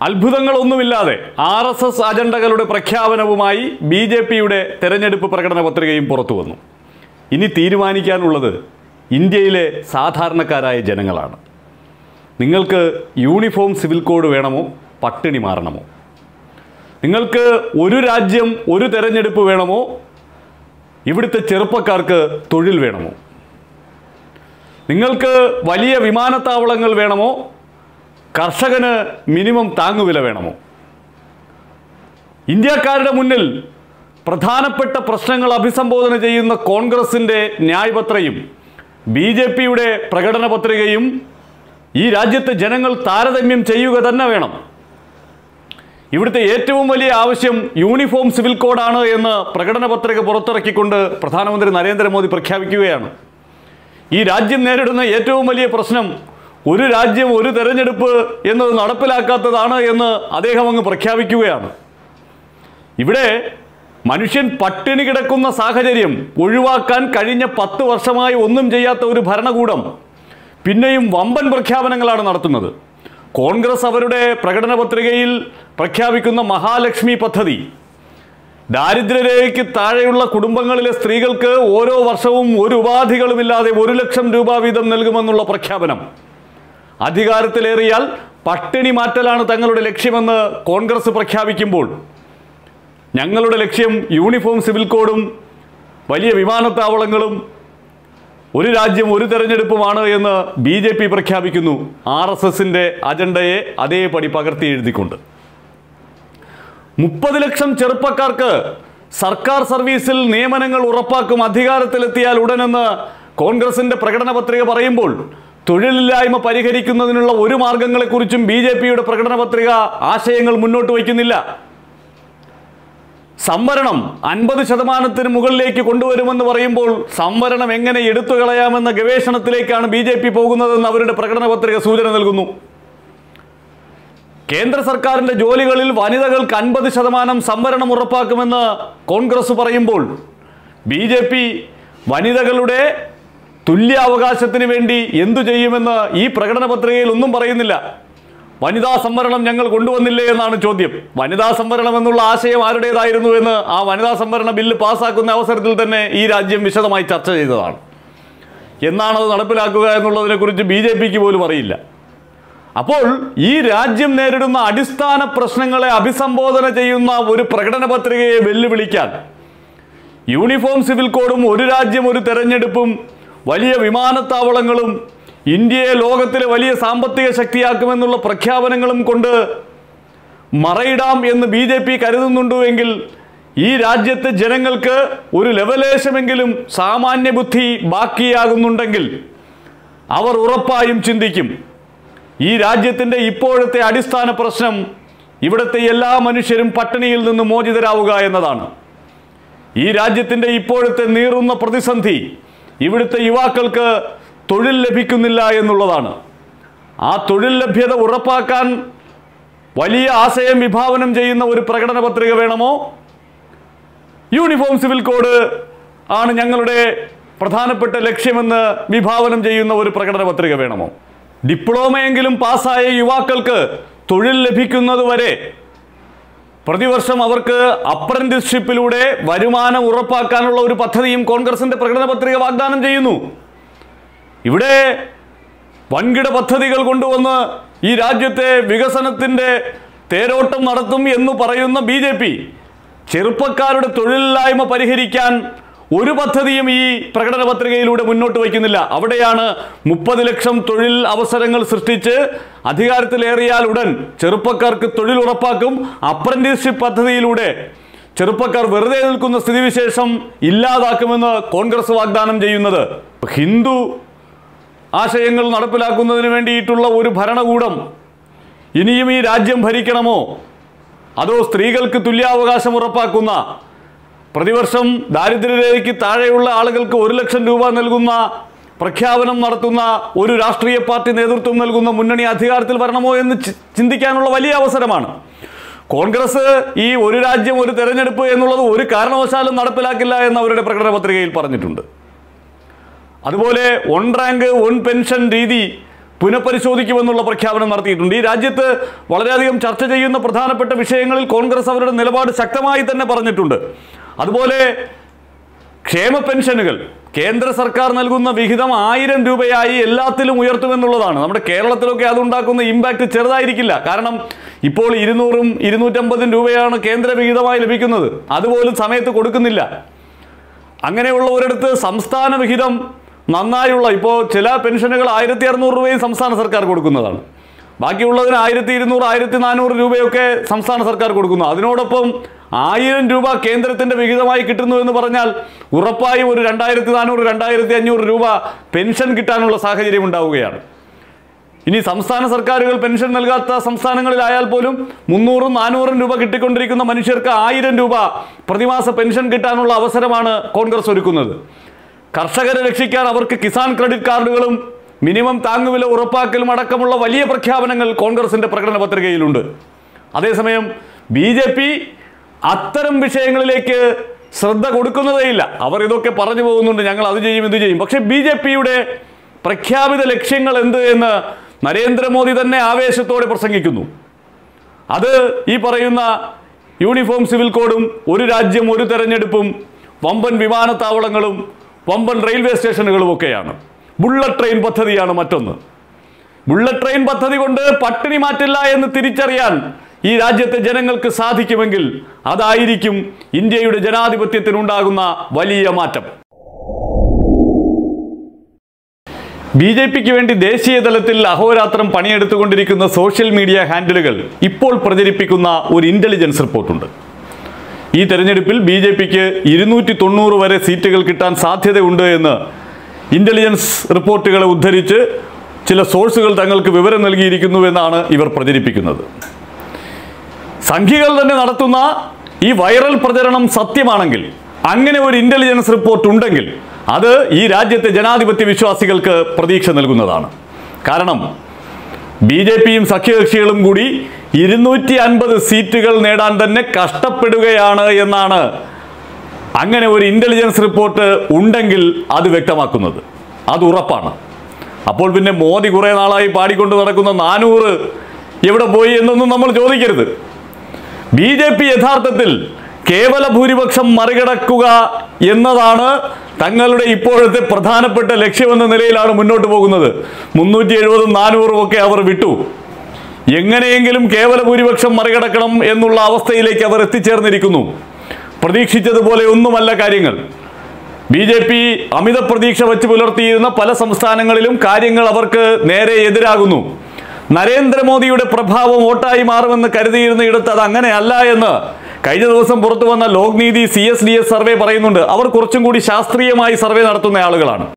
അത്ഭുതങ്ങളൊന്നുമില്ലാതെ R S S അജണ്ടകളുടെ പ്രഖ്യാപനവുമായി B J പിയുടെ തെരഞ്ഞെടുപ്പ് പ്രകടന പത്രികയും പുറത്തു വന്നു ഇനി തീരുമാനിക്കാനുള്ളത് ഇന്ത്യയിലെ സാധാരണക്കാരായ ജനങ്ങളാണ് നിങ്ങൾക്ക് യൂണിഫോം സിവിൽ കോഡ് വേണമോ പട്ടിണി മാറണമോ നിങ്ങൾക്ക് ഒരു രാജ്യം ഒരു തെരഞ്ഞെടുപ്പ് വേണമോ ഇവിടുത്തെ ചെറുപ്പക്കാർക്ക് തൊഴിൽ വേണമോ നിങ്ങൾക്ക് വലിയ വിമാനത്താവളങ്ങൾ വേണമോ കർഷകന് മിനിമം താങ്ങുവില വേണമോ ഇന്ത്യക്കാരുടെ മുന്നിൽ പ്രധാനപ്പെട്ട പ്രശ്നങ്ങൾ അഭിസംബോധന ചെയ്യുന്ന കോൺഗ്രസിൻ്റെ ന്യായപത്രയും ബി ജെ പിയുടെ പ്രകടന പത്രികയും ഈ രാജ്യത്തെ ജനങ്ങൾ താരതമ്യം ചെയ്യുക തന്നെ വേണം ഇവിടുത്തെ ഏറ്റവും വലിയ ആവശ്യം യൂണിഫോം സിവിൽ കോഡാണ് എന്ന് പ്രകടന പത്രിക പുറത്തിറക്കിക്കൊണ്ട് പ്രധാനമന്ത്രി നരേന്ദ്രമോദി പ്രഖ്യാപിക്കുകയാണ് ഈ രാജ്യം നേരിടുന്ന ഏറ്റവും വലിയ പ്രശ്നം ഒരു രാജ്യം ഒരു തെരഞ്ഞെടുപ്പ് എന്നത് നടപ്പിലാക്കാത്തതാണ് എന്ന് അദ്ദേഹം അങ്ങ് പ്രഖ്യാപിക്കുകയാണ് ഇവിടെ മനുഷ്യൻ പട്ടിണി കിടക്കുന്ന സാഹചര്യം ഒഴിവാക്കാൻ കഴിഞ്ഞ പത്ത് വർഷമായി ഒന്നും ചെയ്യാത്ത ഒരു ഭരണകൂടം പിന്നെയും വമ്പൻ പ്രഖ്യാപനങ്ങളാണ് നടത്തുന്നത് കോൺഗ്രസ് അവരുടെ പ്രകടന പത്രികയിൽ പ്രഖ്യാപിക്കുന്ന മഹാലക്ഷ്മി പദ്ധതി ദാരിദ്ര്യരേഖയ്ക്ക് താഴെയുള്ള കുടുംബങ്ങളിലെ സ്ത്രീകൾക്ക് ഓരോ വർഷവും ഒരു ഉപാധികളുമില്ലാതെ ഒരു ലക്ഷം രൂപ വീതം നൽകുമെന്നുള്ള പ്രഖ്യാപനം അധികാരത്തിലേറിയാൽ പട്ടിണി മാറ്റലാണ് തങ്ങളുടെ ലക്ഷ്യമെന്ന് കോൺഗ്രസ് പ്രഖ്യാപിക്കുമ്പോൾ ഞങ്ങളുടെ ലക്ഷ്യം യൂണിഫോം സിവിൽ കോഡും വലിയ വിമാനത്താവളങ്ങളും ഒരു രാജ്യം ഒരു തെരഞ്ഞെടുപ്പുമാണ് എന്ന് ബി ജെ പി പ്രഖ്യാപിക്കുന്നു ആർ എസ് എസിൻ്റെ അജണ്ടയെ അതേപടി പകർത്തി എഴുതിക്കൊണ്ട് മുപ്പത് ലക്ഷം ചെറുപ്പക്കാർക്ക് സർക്കാർ സർവീസിൽ നിയമനങ്ങൾ ഉറപ്പാക്കും അധികാരത്തിലെത്തിയാൽ ഉടനെന്ന് കോൺഗ്രസിന്റെ പ്രകടന പത്രിക പറയുമ്പോൾ തൊഴിലില്ലായ്മ പരിഹരിക്കുന്നതിനുള്ള ഒരു മാർഗങ്ങളെക്കുറിച്ചും ബി ജെ പിയുടെ പ്രകടന പത്രിക ആശയങ്ങൾ മുന്നോട്ട് വയ്ക്കുന്നില്ല സംവരണം അൻപത് ശതമാനത്തിന് മുകളിലേക്ക് കൊണ്ടുവരുമെന്ന് പറയുമ്പോൾ സംവരണം എങ്ങനെ എടുത്തു കളയാമെന്ന ഗവേഷണത്തിലേക്കാണ് ബി ജെ പി പോകുന്നതെന്ന് അവരുടെ പ്രകടന പത്രിക സൂചന നൽകുന്നു കേന്ദ്ര സർക്കാരിന്റെ ജോലികളിൽ വനിതകൾക്ക് അൻപത് ശതമാനം സംവരണം ഉറപ്പാക്കുമെന്ന് കോൺഗ്രസ് പറയുമ്പോൾ ബി ജെ പി വനിതകളുടെ തുല്യ അവകാശത്തിന് വേണ്ടി എന്തു ചെയ്യുമെന്ന് ഈ പ്രകടന പത്രികയിൽ ഒന്നും പറയുന്നില്ല വനിതാ സംവരണം ഞങ്ങൾ കൊണ്ടുവന്നില്ലേ എന്നാണ് ചോദ്യം വനിതാ സംവരണം എന്നുള്ള ആശയം ആരുടേതായിരുന്നു എന്ന് ആ വനിതാ സംവരണ ബില്ല് പാസ്സാക്കുന്ന അവസരത്തിൽ തന്നെ ഈ രാജ്യം വിശദമായി ചർച്ച ചെയ്തതാണ് എന്നാണ് അത് നടപ്പിലാക്കുക എന്നുള്ളതിനെക്കുറിച്ച് ബി ജെ പിക്ക് പോലും അറിയില്ല അപ്പോൾ ഈ രാജ്യം നേരിടുന്ന അടിസ്ഥാന പ്രശ്നങ്ങളെ അഭിസംബോധന ചെയ്യുന്ന ഒരു പ്രകടന പത്രികയെ വെല്ലുവിളിക്കാൻ യൂണിഫോം സിവിൽ കോഡും ഒരു രാജ്യം ഒരു തെരഞ്ഞെടുപ്പും വലിയ വിമാനത്താവളങ്ങളും ഇന്ത്യയെ ലോകത്തിലെ വലിയ സാമ്പത്തിക ശക്തിയാക്കുമെന്നുള്ള പ്രഖ്യാപനങ്ങളും കൊണ്ട് മറയിടാം എന്ന് ബി ജെ പി കരുതുന്നുണ്ടുവെങ്കിൽ ഈ രാജ്യത്തെ ജനങ്ങൾക്ക് ഒരു ലവലേശമെങ്കിലും സാമാന്യ ബുദ്ധി ബാക്കിയാകുന്നുണ്ടെങ്കിൽ അവർ ഉറപ്പായും ചിന്തിക്കും ഈ രാജ്യത്തിൻ്റെ ഇപ്പോഴത്തെ അടിസ്ഥാന പ്രശ്നം ഇവിടുത്തെ എല്ലാ മനുഷ്യരും പട്ടിണിയിൽ നിന്ന് മോചിതരാവുക എന്നതാണ് ഈ രാജ്യത്തിൻ്റെ ഇപ്പോഴത്തെ നീറുന്ന പ്രതിസന്ധി ഇവിടുത്തെ യുവാക്കൾക്ക് തൊഴിൽ ലഭിക്കുന്നില്ല എന്നുള്ളതാണ് ആ തൊഴിൽ ലഭ്യത ഉറപ്പാക്കാൻ വലിയ ആശയം വിഭാവനം ചെയ്യുന്ന ഒരു പ്രകടന പത്രിക വേണമോ യൂണിഫോം സിവിൽ കോഡ് ആണ് ഞങ്ങളുടെ പ്രധാനപ്പെട്ട ലക്ഷ്യമെന്ന് വിഭാവനം ചെയ്യുന്ന ഒരു പ്രകടന പത്രിക വേണമോ ഡിപ്ലോമയെങ്കിലും പാസ്സായ യുവാക്കൾക്ക് തൊഴിൽ ലഭിക്കുന്നതുവരെ പ്രതിവർഷം അവർക്ക് അപ്രന്റീസ്ഷിപ്പിലൂടെ വരുമാനം ഉറപ്പാക്കാനുള്ള ഒരു പദ്ധതിയും കോൺഗ്രസിന്റെ പ്രകടന പത്രിക വാഗ്ദാനം ചെയ്യുന്നു ഇവിടെ വൻകിട പദ്ധതികൾ കൊണ്ടുവന്ന് ഈ രാജ്യത്തെ വികസനത്തിൻ്റെ തേരോട്ടം നടത്തും എന്ന് പറയുന്ന ബി ജെ പി ചെറുപ്പക്കാരുടെ തൊഴിലില്ലായ്മ പരിഹരിക്കാൻ ഒരു പദ്ധതിയും ഈ പ്രകടന പത്രികയിലൂടെ മുന്നോട്ട് വയ്ക്കുന്നില്ല അവിടെയാണ് മുപ്പത് ലക്ഷം തൊഴിൽ അവസരങ്ങൾ സൃഷ്ടിച്ച് അധികാരത്തിലേറിയാൽ ഉടൻ ചെറുപ്പക്കാർക്ക് തൊഴിൽ ഉറപ്പാക്കും അപ്രന്റീസ്ഷിപ്പ് പദ്ധതിയിലൂടെ ചെറുപ്പക്കാർ വെറുതെ നിൽക്കുന്ന സ്ഥിതിവിശേഷം ഇല്ലാതാക്കുമെന്ന് കോൺഗ്രസ് വാഗ്ദാനം ചെയ്യുന്നത് ഹിന്ദു ആശയങ്ങൾ നടപ്പിലാക്കുന്നതിന് വേണ്ടിയിട്ടുള്ള ഒരു ഭരണകൂടം ഇനിയും ഈ രാജ്യം ഭരിക്കണമോ അതോ സ്ത്രീകൾക്ക് തുല്യാവകാശം ഉറപ്പാക്കുന്ന പ്രതിവർഷം ദാരിദ്ര്യരേഖയ്ക്ക് താഴെയുള്ള ആളുകൾക്ക് ഒരു ലക്ഷം രൂപ നൽകുന്ന പ്രഖ്യാപനം നടത്തുന്ന ഒരു രാഷ്ട്രീയ പാർട്ടി നേതൃത്വം നൽകുന്ന മുന്നണി അധികാരത്തിൽ വരണമോ എന്ന് ചി- ചിന്തിക്കാനുള്ള വലിയ അവസരമാണ് കോൺഗ്രസ് ഈ ഒരു രാജ്യം ഒരു തെരഞ്ഞെടുപ്പ് എന്നുള്ളത് ഒരു കാരണവശാലും നടപ്പിലാക്കില്ല എന്ന് അവരുടെ പ്രകടന പത്രികയിൽ പറഞ്ഞിട്ടുണ്ട് അതുപോലെ ഒൺ റാങ്ക് ഒൺ പെൻഷൻ രീതി പുനഃപരിശോധിക്കുമെന്നുള്ള പ്രഖ്യാപനം നടത്തിയിട്ടുണ്ട് ഈ രാജ്യത്ത് വളരെയധികം ചർച്ച ചെയ്യുന്ന പ്രധാനപ്പെട്ട വിഷയങ്ങളിൽ കോൺഗ്രസ് അവരുടെ നിലപാട് ശക്തമായി തന്നെ പറഞ്ഞിട്ടുണ്ട് അതുപോലെ ക്ഷേമ പെൻഷനുകൾ കേന്ദ്ര സർക്കാർ നൽകുന്ന വിഹിതം ആയിരം രൂപയായി എല്ലാത്തിലും ഉയർത്തുമെന്നുള്ളതാണ് നമ്മുടെ കേരളത്തിലൊക്കെ അതുണ്ടാക്കുന്ന ഇമ്പാക്റ്റ് ചെറുതായിരിക്കില്ല കാരണം ഇപ്പോൾ ഇരുന്നൂറും ഇരുന്നൂറ്റമ്പതും രൂപയാണ് കേന്ദ്ര വിഹിതമായി ലഭിക്കുന്നത് അതുപോലും സമയത്ത് കൊടുക്കുന്നില്ല അങ്ങനെയുള്ള ഒരിടത്ത് സംസ്ഥാന വിഹിതം നന്നായുള്ള ഇപ്പോൾ ചില പെൻഷനുകൾ ആയിരത്തി അറുന്നൂറ് രൂപയും സംസ്ഥാന സർക്കാർ കൊടുക്കുന്നതാണ് ബാക്കിയുള്ളതിന് ആയിരത്തി ഇരുന്നൂറ് ആയിരത്തി നാനൂറ് രൂപയൊക്കെ സംസ്ഥാന സർക്കാർ കൊടുക്കുന്നു അതിനോടൊപ്പം ആയിരം രൂപ കേന്ദ്രത്തിന്റെ വിഹിതമായി കിട്ടുന്നു എന്ന് പറഞ്ഞാൽ ഉറപ്പായും ഒരു രണ്ടായിരത്തി നാനൂറ് രണ്ടായിരത്തി അഞ്ഞൂറ് രൂപ പെൻഷൻ കിട്ടാനുള്ള സാഹചര്യം ഉണ്ടാവുകയാണ് ഇനി സംസ്ഥാന സർക്കാരുകൾ പെൻഷൻ നൽകാത്ത സംസ്ഥാനങ്ങളിലായാൽ പോലും മുന്നൂറും നാനൂറും രൂപ കിട്ടിക്കൊണ്ടിരിക്കുന്ന മനുഷ്യർക്ക് ആയിരം രൂപ പ്രതിമാസ പെൻഷൻ കിട്ടാനുള്ള അവസരമാണ് കോൺഗ്രസ് ഒരുക്കുന്നത് കർഷകരെ രക്ഷിക്കാൻ അവർക്ക് കിസാൻ ക്രെഡിറ്റ് കാർഡുകളും മിനിമം താങ്ങുവില ഉറപ്പാക്കലും അടക്കമുള്ള വലിയ പ്രഖ്യാപനങ്ങൾ കോൺഗ്രസിന്റെ പ്രകടന പത്രികയിലുണ്ട് അതേസമയം ബി ജെ പി അത്തരം വിഷയങ്ങളിലേക്ക് ശ്രദ്ധ കൊടുക്കുന്നതേയില്ല അവർ ഇതൊക്കെ പറഞ്ഞു പോകുന്നുണ്ട് ഞങ്ങൾ അത് ചെയ്യും ഇത് ചെയ്യും പക്ഷേ ബി ജെ പിയുടെ പ്രഖ്യാപിത ലക്ഷ്യങ്ങൾ എന്ത് എന്ന് നരേന്ദ്രമോദി തന്നെ ആവേശത്തോടെ പ്രസംഗിക്കുന്നു അത് ഈ പറയുന്ന യൂണിഫോം സിവിൽ കോഡും ഒരു രാജ്യം ഒരു തെരഞ്ഞെടുപ്പും വമ്പൻ വിമാനത്താവളങ്ങളും വമ്പൻ റെയിൽവേ സ്റ്റേഷനുകളും ഒക്കെയാണ് ബുള്ളറ്റ് ട്രെയിൻ പദ്ധതിയാണ് മറ്റൊന്ന് ബുള്ളറ്റ് ട്രെയിൻ പദ്ധതി കൊണ്ട് പട്ടിണി മാറ്റില്ല എന്ന് തിരിച്ചറിയാൻ ഈ രാജ്യത്തെ ജനങ്ങൾക്ക് സാധിക്കുമെങ്കിൽ അതായിരിക്കും ഇന്ത്യയുടെ ജനാധിപത്യത്തിനുണ്ടാകുന്ന വലിയ മാറ്റം ബി ജെ പിക്ക് വേണ്ടി ദേശീയ തലത്തിൽ അഹോരാത്രം പണിയെടുത്തുകൊണ്ടിരിക്കുന്ന സോഷ്യൽ മീഡിയ ഹാൻഡിലുകൾ ഇപ്പോൾ പ്രചരിപ്പിക്കുന്ന ഒരു ഇന്റലിജൻസ് റിപ്പോർട്ടുണ്ട് ഈ തെരഞ്ഞെടുപ്പിൽ ബി ജെ പിക്ക് ഇരുന്നൂറ്റി തൊണ്ണൂറ് വരെ സീറ്റുകൾ കിട്ടാൻ സാധ്യതയുണ്ട് എന്ന് ഇന്റലിജൻസ് റിപ്പോർട്ടുകളെ ഉദ്ധരിച്ച് ചില സോഴ്സുകൾ തങ്ങൾക്ക് വിവരം നൽകിയിരിക്കുന്നുവെന്നാണ് ഇവർ പ്രചരിപ്പിക്കുന്നത് സംഘികൾ തന്നെ നടത്തുന്ന ഈ വൈറൽ പ്രചരണം സത്യമാണെങ്കിൽ അങ്ങനെ ഒരു ഇന്റലിജൻസ് റിപ്പോർട്ട് ഉണ്ടെങ്കിൽ അത് ഈ രാജ്യത്തെ ജനാധിപത്യ വിശ്വാസികൾക്ക് പ്രതീക്ഷ നൽകുന്നതാണ് കാരണം ബി ജെ പിയും സഖ്യകക്ഷികളും കൂടി ഇരുന്നൂറ്റി അൻപത് സീറ്റുകൾ നേടാൻ തന്നെ കഷ്ടപ്പെടുകയാണ് എന്നാണ് അങ്ങനെ ഒരു ഇന്റലിജൻസ് റിപ്പോർട്ട് ഉണ്ടെങ്കിൽ അത് വ്യക്തമാക്കുന്നത് അത് ഉറപ്പാണ് അപ്പോൾ പിന്നെ മോദി കുറേ നാളായി പാടിക്കൊണ്ട് നടക്കുന്ന നാനൂറ് എവിടെ പോയി എന്നൊന്നും നമ്മൾ ചോദിക്കരുത് ബി ജെ പി യഥാർത്ഥത്തിൽ കേവല ഭൂരിപക്ഷം മറികടക്കുക എന്നതാണ് തങ്ങളുടെ ഇപ്പോഴത്തെ പ്രധാനപ്പെട്ട ലക്ഷ്യമെന്ന നിലയിലാണ് മുന്നോട്ട് പോകുന്നത് മുന്നൂറ്റി എഴുപതും നാനൂറും ഒക്കെ അവർ വിട്ടു എങ്ങനെയെങ്കിലും കേവല ഭൂരിപക്ഷം മറികടക്കണം എന്നുള്ള അവസ്ഥയിലേക്ക് അവർ എത്തിച്ചേർന്നിരിക്കുന്നു പ്രതീക്ഷിച്ചതുപോലെ ഒന്നുമല്ല കാര്യങ്ങൾ ബി ജെ പി അമിത പ്രതീക്ഷ വെച്ച് പുലർത്തിയിരുന്ന പല സംസ്ഥാനങ്ങളിലും കാര്യങ്ങൾ അവർക്ക് നേരെ എതിരാകുന്നു നരേന്ദ്രമോദിയുടെ പ്രഭാവം വോട്ടായി മാറുമെന്ന് കരുതിയിരുന്ന ഇടത്ത് അത് അങ്ങനെയല്ല എന്ന് കഴിഞ്ഞ ദിവസം പുറത്തു വന്ന Lok Niti C S D S survey പറയുന്നുണ്ട് അവർ കുറച്ചും കൂടി ശാസ്ത്രീയമായി സർവേ നടത്തുന്ന ആളുകളാണ്